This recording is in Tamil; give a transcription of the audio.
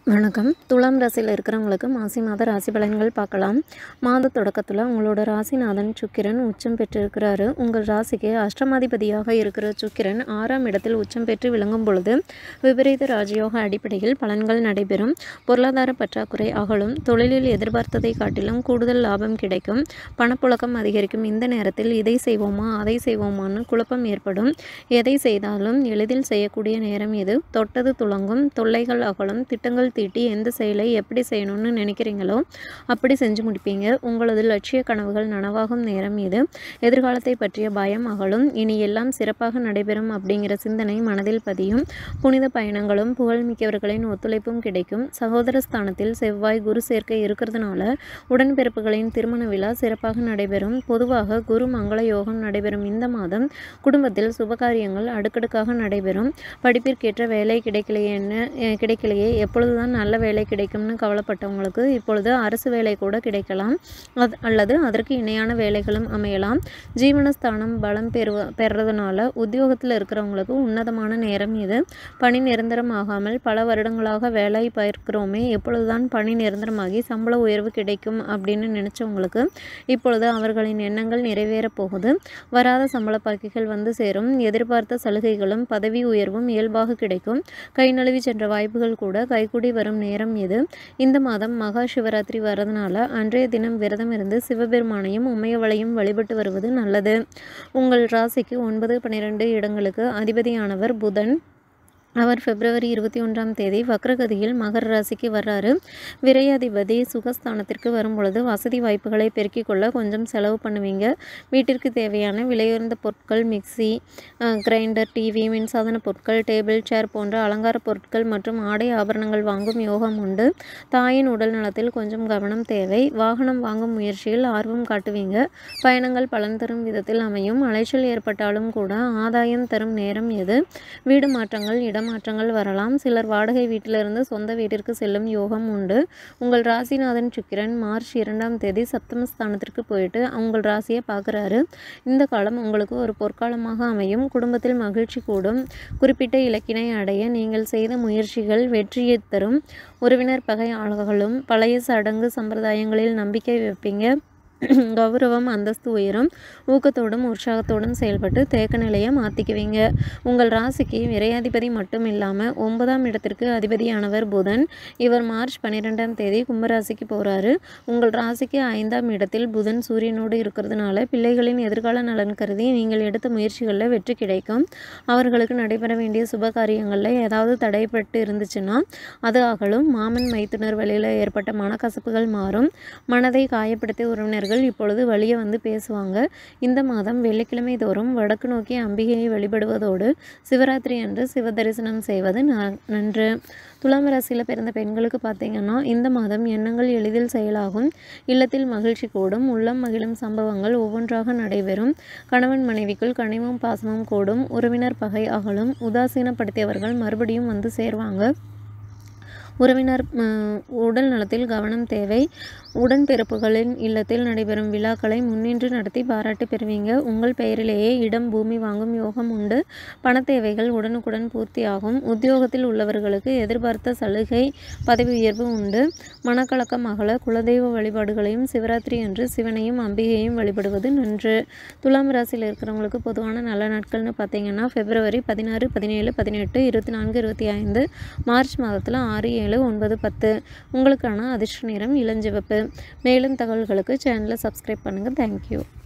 வணக்கம் துலாம் ராசியில் இருக்கிறவங்களுக்கு மாசி மாத ராசி பலன்கள் பார்க்கலாம் மாத தொடக்கத்தில் உங்களோட ராசிநாதன் சுக்கிரன் உச்சம் பெற்றிருக்கிறாரு உங்கள் ராசிக்கு அஷ்டமாதிபதியாக இருக்கிற சுக்கிரன் ஆறாம் இடத்தில் உச்சம் பெற்று விளங்கும் பொழுது விபரீத ராஜயோக அடிப்படையில் பலன்கள் நடைபெறும் பொருளாதார பற்றாக்குறை அகலும் தொழிலில் எதிர்பார்த்ததை காட்டிலும் கூடுதல் லாபம் கிடைக்கும் பணப்புழக்கம் அதிகரிக்கும் இந்த நேரத்தில் இதை செய்வோமா அதை செய்வோமான்னு குழப்பம் ஏற்படும் எதை செய்தாலும் எளிதில் செய்யக்கூடிய நேரம் இது தொட்டது துளங்கும் தொல்லைகள் அகலும் திட்டங்கள் தீட்டி எந்த செயலை எப்படி செய்யணும்னு நினைக்கிறீங்களோ அப்படி செஞ்சு முடிப்பீங்க உங்களது லட்சிய கனவுகள் நனவாகும் நேரம் இது எதிர்காலத்தை பற்றிய பயம் அகலும் இனி எல்லாம் சிறப்பாக நடைபெறும் அப்படிங்கிற சிந்தனை மனதில் பதியும் புனித பயணங்களும் புகழ்மிக்கவர்களின் ஒத்துழைப்பும் கிடைக்கும் சகோதர ஸ்தானத்தில் செவ்வாய் குரு சேர்க்கை இருக்கிறதுனால உடன்பிறப்புகளின் திருமண விழா சிறப்பாக நடைபெறும் பொதுவாக குரு மங்கள யோகம் நடைபெறும் இந்த மாதம் குடும்பத்தில் சுபகாரியங்கள் அடுக்கடுக்காக நடைபெறும் படிப்பிற்கேற்ற வேலை கிடைக்கலையேன்னு அஹ், கிடைக்கலையே எப்பொழுதுதான் நல்ல வேலை கிடைக்கும்னு கவலைப்பட்டவங்களுக்கு இப்பொழுது அரசு வேலை கூட கிடைக்கலாம் அது அல்லது அதற்கு இணையான வேலைகளும் அமையலாம் ஜீவனஸ்தானம் பலம் பெறுவ பெறதுனால உத்தியோகத்தில் இருக்கிறவங்களுக்கு உன்னதமான நேரம் இது பணி நிரந்தரமாகாமல் பல வருடங்களாக வேலை பார்க்கிறோமே எப்பொழுதுதான் பணி நிரந்தரமாகி சம்பள உயர்வு கிடைக்கும் அப்படின்னு நினைச்சவங்களுக்கு இப்பொழுது அவர்களின் எண்ணங்கள் நிறைவேறப் போகுது வராத சம்பள பாக்கிகள் வந்து சேரும் எதிர்பார்த்த சலுகைகளும் பதவி உயர்வும் இயல்பாக கிடைக்கும் கை நழுவி சென்ற வாய்ப்புகள் கூட கைகூடி வரும் நேரம் இது இந்த மாதம் மகா சிவராத்திரி வரதுனால அன்றைய தினம் விரதம் இருந்து சிவபெருமானையும் உமையவளையும் வழிபட்டு வருவது நல்லது உங்கள் ராசிக்கு ஒன்பது பன்னிரெண்டு இடங்களுக்கு அதிபதியானவர் புதன் அவர் பிப்ரவரி இருபத்தி ஒன்றாம் தேதி வக்ரகதியில் மகர ராசிக்கு வர்றாரு விரையாதிபதி சுகஸ்தானத்திற்கு வரும் பொழுது வசதி வாய்ப்புகளை பெருக்கிக் கொள்ள கொஞ்சம் செலவு பண்ணுவீங்க வீட்டிற்கு தேவையான விலையுயர்ந்த பொருட்கள் மிக்சி கிரைண்டர் டிவி மின்சாதன பொருட்கள் டேபிள் சேர் போன்ற அலங்கார பொருட்கள் மற்றும் ஆடை ஆபரணங்கள் வாங்கும் யோகம் உண்டு தாயின் உடல் நலத்தில் கொஞ்சம் கவனம் தேவை வாகனம் வாங்கும் முயற்சியில் ஆர்வம் காட்டுவீங்க பயணங்கள் பலன் தரும் விதத்தில் அமையும் அலைச்சல் ஏற்பட்டாலும் கூட ஆதாயம் தரும் நேரம் எது வீடு மாற்றங்கள் இடமாற்றங்கள் வரலாம் சிலர் வாடகை வீட்டிலிருந்து சொந்த வீட்டிற்கு செல்லும் யோகம் உண்டு உங்கள் ராசிநாதன் சுக்கிரன் மார்ச் இரண்டாம் தேதி சப்தமஸ்தானத்திற்கு போயிட்டு உங்கள் ராசியை பார்க்குறாரு இந்த காலம் உங்களுக்கு ஒரு பொற்காலமாக அமையும் குடும்பத்தில் மகிழ்ச்சி கூடும் குறிப்பிட்ட இலக்கினை அடைய நீங்கள் செய்த முயற்சிகள் வெற்றியை தரும் உறவினர் பகை ஆளுகளும் பழைய சடங்கு சம்பிரதாயங்களில் நம்பிக்கை வைப்பீங்க கௌரவம் அந்தஸ்து உயரும் ஊக்கத்தோடும் உற்சாகத்தோடும் செயல்பட்டு தேக்க நிலையை மாற்றிக்குவீங்க உங்கள் ராசிக்கு விரையாதிபதி மட்டும் இல்லாமல் ஒன்பதாம் இடத்திற்கு அதிபதியானவர் புதன் இவர் மார்ச் பன்னிரெண்டாம் தேதி கும்பராசிக்கு போகிறாரு உங்கள் ராசிக்கு ஐந்தாம் இடத்தில் புதன் சூரியனோடு இருக்கிறதுனால பிள்ளைகளின் எதிர்கால நலன் கருதி நீங்கள் எடுத்த முயற்சிகளில் வெற்றி கிடைக்கும் அவர்களுக்கு நடைபெற வேண்டிய சுப காரியங்களில் ஏதாவது தடைப்பட்டு இருந்துச்சுன்னா அது அகலும் மாமன் மைத்துனர் வழியில் ஏற்பட்ட மனக்கசப்புகள் மாறும் மனதை காயப்படுத்திய உறவினர்கள் இப்பொழுது வழியே வந்து பேசுவாங்க இந்த மாதம் வெள்ளிக்கிழமை தோறும் வடக்கு நோக்கி அம்பிகையை வழிபடுவதோடு சிவராத்திரி அன்று சிவ தரிசனம் செய்வது ந- நன்று துலாம் ராசியில் பிறந்த பெண்களுக்கு பார்த்தீங்கன்னா இந்த மாதம் எண்ணங்கள் எளிதில் செயலாகும் இல்லத்தில் மகிழ்ச்சி கூடும் உள்ளம் மகிழும் சம்பவங்கள் ஒவ்வொன்றாக நடைபெறும் கணவன் மனைவிக்குள் கனிவும் பாசமும் கூடும் உறவினர் பகை அகலும் உதாசீனப்படுத்தியவர்கள் மறுபடியும் வந்து சேர்வாங்க உறவினர் ம், உடல் நலத்தில் கவனம் தேவை உடன்பிறப்புகளின் இல்லத்தில் நடைபெறும் விழாக்களை முன்னின்று நடத்தி பாராட்டு பெறுவீங்க உங்கள் பெயரிலேயே இடம் பூமி வாங்கும் யோகம் உண்டு பண தேவைகள் உடனுக்குடன் பூர்த்தியாகும் உத்தியோகத்தில் உள்ளவர்களுக்கு எதிர்பார்த்த சலுகை பதவி உயர்வு உண்டு மனக்கலக்கம் அகல குலதெய்வ வழிபாடுகளையும் சிவராத்திரி அன்று சிவனையும் அம்பிகையையும் வழிபடுவது நன்று துலாம் ராசியில் இருக்கிறவங்களுக்கு பொதுவான நல்ல நாட்கள்னு பார்த்தீங்கன்னா பிப்ரவரி பதினாறு பதினேழு பதினெட்டு இருபத்தி நான்கு இருபத்தி ஐந்து மார்ச் மாதத்தில் ஆறு ஏழு ஒன்பது பத்து உங்களுக்கான அதிர்ஷ்ட நேரம் இளஞ்சிவப்பு மேலும் தகவல்களுக்கு சேனலை சப்ஸ்கிரைப் பண்ணுங்கள் தேங்க்யூ